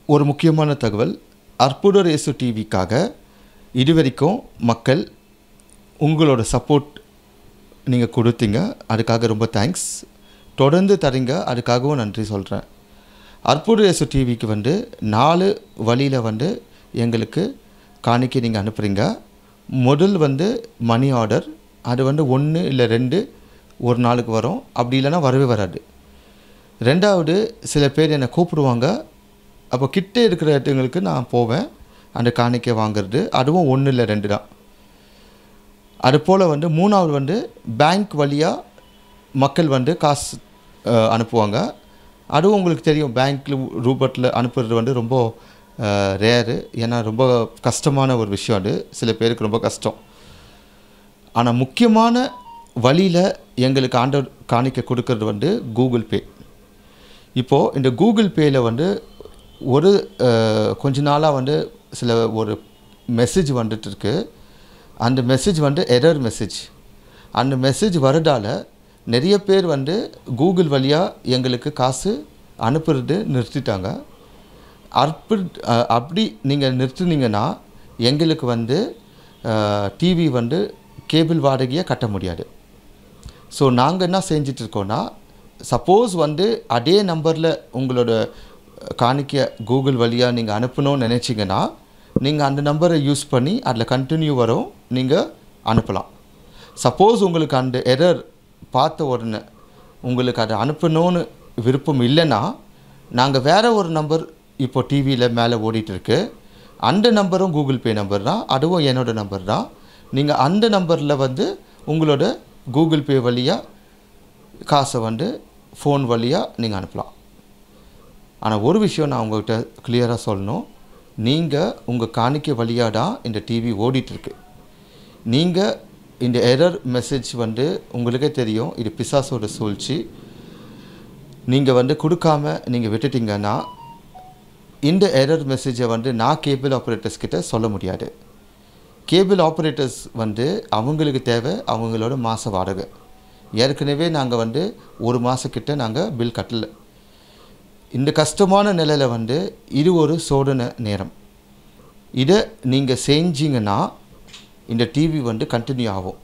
ஒரு முக்கியமான தகவல் அற்புதர் இயேசு டிவிக்காக இதுவரைக்கும் மக்கள் உங்களோட சப்போர்ட் நீங்கள் கொடுத்தீங்க அதுக்காக ரொம்ப தேங்க்ஸ் தொடர்ந்து தரீங்க அதுக்காகவும் நன்றி சொல்கிறேன் அற்புத இயேசு டிவிக்கு வந்து நாலு வழியில் வந்து எங்களுக்கு காணிக்கை நீங்கள் அனுப்புகிறீங்க முதல் வந்து மணி ஆர்டர் அது வந்து ஒன்று இல்லை ரெண்டு ஒரு நாளுக்கு வரும் அப்படி இல்லைன்னா வரவே வராது ரெண்டாவது சில பேர் என்னை கூப்பிடுவாங்க அப்போ கிட்டே இருக்கிற இடங்களுக்கு நான் போவேன் அந்த காணிக்கை வாங்குறது அதுவும் ஒன்று இல்லை ரெண்டு தான் அது போல் வந்து மூணாவது வந்து பேங்க் வழியாக மக்கள் வந்து காசு அஹ், அனுப்புவாங்க அதுவும் உங்களுக்கு தெரியும் பேங்க்கில் ரூபத்தில் அனுப்புறது வந்து ரொம்ப ரேரு ஏன்னா ரொம்ப கஷ்டமான ஒரு விஷயம் அது சில பேருக்கு ரொம்ப கஷ்டம் ஆனால் முக்கியமான வழியில் எங்களுக்கு ஆண்டவர் காணிக்கை கொடுக்கறது வந்து கூகுள் பே இப்போது இந்த கூகுள் பேயில் வந்து ஒரு அஹ், கொஞ்ச நாளாக வந்து சில ஒரு மெசேஜ் வந்துட்டு இருக்கு அந்த மெசேஜ் வந்து எரர் மெசேஜ் அந்த மெசேஜ் வரதால நிறைய பேர் வந்து கூகுள் வழியாக எங்களுக்கு காசு அனுப்புறது நிறுத்திட்டாங்க அற்பு அஹ், அப்படி நீங்கள் நிறுத்துனீங்கன்னா எங்களுக்கு வந்து டிவி வந்து கேபிள் வாடகையை கட்ட முடியாது ஸோ நாங்கள் என்ன செஞ்சுட்டு இருக்கோன்னா சப்போஸ் வந்து அதே நம்பரில் உங்களோட காணிக்க கூகுள் வழியாக நீங்கள் அனுப்பணும்னு நினச்சிங்கன்னா நீங்கள் அந்த நம்பரை யூஸ் பண்ணி அதில் கண்டினியூ வரும் நீங்கள் அனுப்பலாம் சப்போஸ் உங்களுக்கு அந்த எரர் பார்த்த உடனே உங்களுக்கு அதை அனுப்பணும்னு விருப்பம் இல்லைன்னா நாங்கள் வேறு ஒரு நம்பர் இப்போ டிவியில் மேலே ஓடிட்டுருக்கு அந்த நம்பரும் கூகுள் பே நம்பர் தான் அதுவும் என்னோட நம்பர் தான் நீங்கள் அந்த நம்பரில் வந்து உங்களோட கூகுள் பே வழியாக காசை வந்து ஃபோன் வழியாக நீங்கள் அனுப்பலாம் ஆனால் ஒரு விஷயம் நான் உங்கள்கிட்ட கிளியராக சொல்லணும் நீங்கள் உங்கள் காணிக்கை வழியாக தான் இந்த டிவி ஓடிட்டுருக்கு நீங்கள் இந்த எரர் மெசேஜ் வந்து உங்களுக்கே தெரியும் இது பிசாசோட சூழ்ச்சி நீங்கள் வந்து கொடுக்காம நீங்கள் விட்டுட்டீங்கன்னா இந்த எரர் மெசேஜை வந்து நான் கேபிள் ஆப்ரேட்டர்ஸ் கிட்ட சொல்ல முடியாது கேபிள் ஆப்ரேட்டர்ஸ் வந்து அவங்களுக்கு தேவை அவங்களோட மாத வாடகை ஏற்கனவே நாங்கள் வந்து ஒரு மாதக்கிட்ட நாங்கள் பில் கட்டலை இந்த கஷ்டமான நிலையில் வந்து இது ஒரு சோதனை நேரம் இதை நீங்கள் செஞ்சீங்கன்னா இந்த டிவி வந்து கண்டினியூ ஆகும்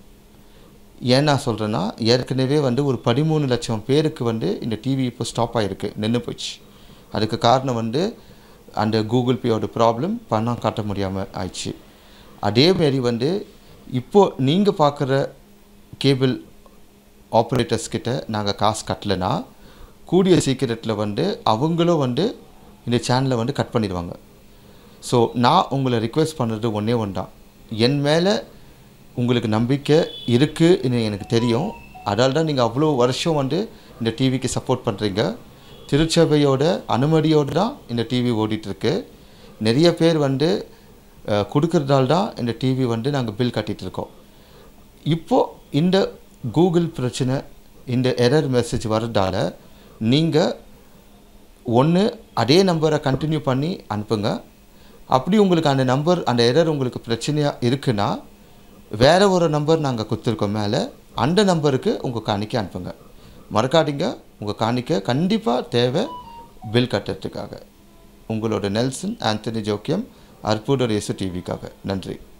ஏன் நான் சொல்கிறேன்னா ஏற்கனவே வந்து ஒரு பதிமூணு லட்சம் பேருக்கு வந்து இந்த டிவி இப்போ ஸ்டாப் ஆகிருக்கு நின்று போச்சு அதுக்கு காரணம் வந்து அந்த கூகுள் பேயோட ப்ராப்ளம் பணம் காட்ட முடியாமல் ஆயிடுச்சு அதேமாரி வந்து இப்போது நீங்கள் பார்க்குற கேபிள் ஆப்ரேட்டர்ஸ் கிட்ட நாங்கள் காசு கட்டலைன்னா கூடிய சீக்கிரத்தில் வந்து அவங்களும் வந்து இந்த சேனலை வந்து கட் பண்ணிடுவாங்க ஸோ நான் உங்களை ரிக்வெஸ்ட் பண்ணுறது ஒன்றே ஒன்று தான் என் மேலே உங்களுக்கு நம்பிக்கை இருக்குன்னு எனக்கு தெரியும் அதால் தான் நீங்கள் அவ்வளோ வருஷம் வந்து இந்த டிவிக்கு சப்போர்ட் பண்ணுறீங்க திருச்சபையோட அனுமதியோடு தான் இந்த டிவி ஓடிட்டுருக்கு நிறைய பேர் வந்து அஹ், கொடுக்கறதால தான் இந்த டிவி வந்து நாங்கள் பில் கட்டிகிட்டு இருக்கோம் இப்போது இந்த கூகுள் பிரச்சனை இந்த எரர் மெசேஜ் வரதால நீங்கள் ஒன்று அதே நம்பரை கண்டினியூ பண்ணி அனுப்புங்க அப்படி உங்களுக்கு அந்த நம்பர் அந்த எரர் உங்களுக்கு பிரச்சனையாக இருக்குன்னா வேறு ஒரு நம்பர் நாங்கள் கொடுத்துருக்கோம் மேலே அந்த நம்பருக்கு உங்கள் காணிக்கை அனுப்புங்க மறக்காதீங்க உங்கள் காணிக்கை கண்டிப்பாக தேவை பில் கட்டுறதுக்காக உங்களோட நெல்சன் ஆந்தனி ஜோக்கியம் அற்புதர் இயேசு டிவிக்காக நன்றி